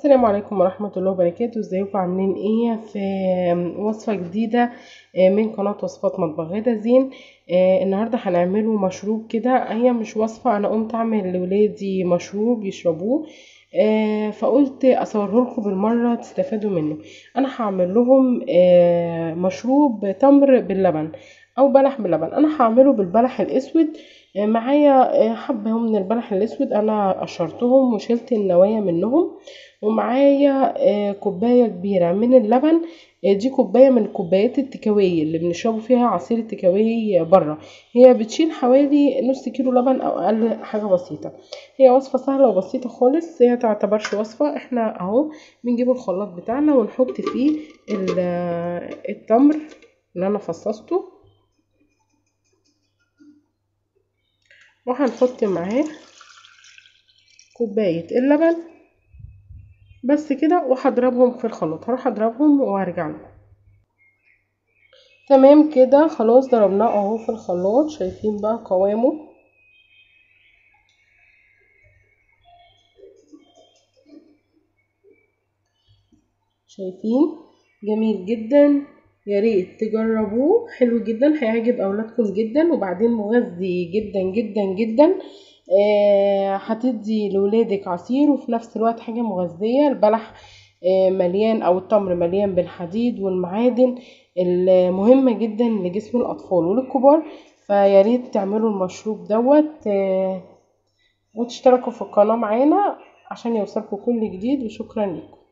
السلام عليكم ورحمة الله وبركاته ازيكم عاملين ايه في وصفة جديدة من قناة وصفات مطبخ غدا زين النهاردة هنعمله مشروب كده هي مش وصفة انا قمت اعمل لولادي مشروب يشربوه فقلت اصوره لكم بالمرة تستفادوا منه انا هعمل لهم مشروب تمر باللبن او بلح باللبن انا هعمله بالبلح الاسود معايا حبة من البلح الاسود انا قشرتهم وشلت النوايا منهم ومعايا كوباية كبيرة من اللبن دي كوباية من الكوبايات التكاوية اللي بنشربوا فيها عصير التكاوي برا هي بتشيل حوالي نص كيلو لبن او اقل حاجة بسيطة هي وصفة سهلة وبسيطة خالص هي تعتبرش وصفة احنا اهو بنجيب الخلاط بتاعنا ونحط فيه التمر اللي انا فصصته وهنحط معاه كوباية اللبن بس كده وهضربهم في الخلاط هروح اضربهم وهرجع لكم تمام كده خلاص ضربناه اهو في الخلاط شايفين بقى قوامه شايفين جميل جدا يا ريت تجربوه حلو جدا هيعجب اولادكم جدا وبعدين مغذي جدا جدا جدا آه هتدي لولادك عصير وفي نفس الوقت حاجه مغذيه البلح آه مليان او التمر مليان بالحديد والمعادن المهمه جدا لجسم الاطفال وللكبار فيا ريت تعملوا المشروب دوت آه وتشتركوا في القناه معانا عشان يوصلكم كل جديد وشكرا لكم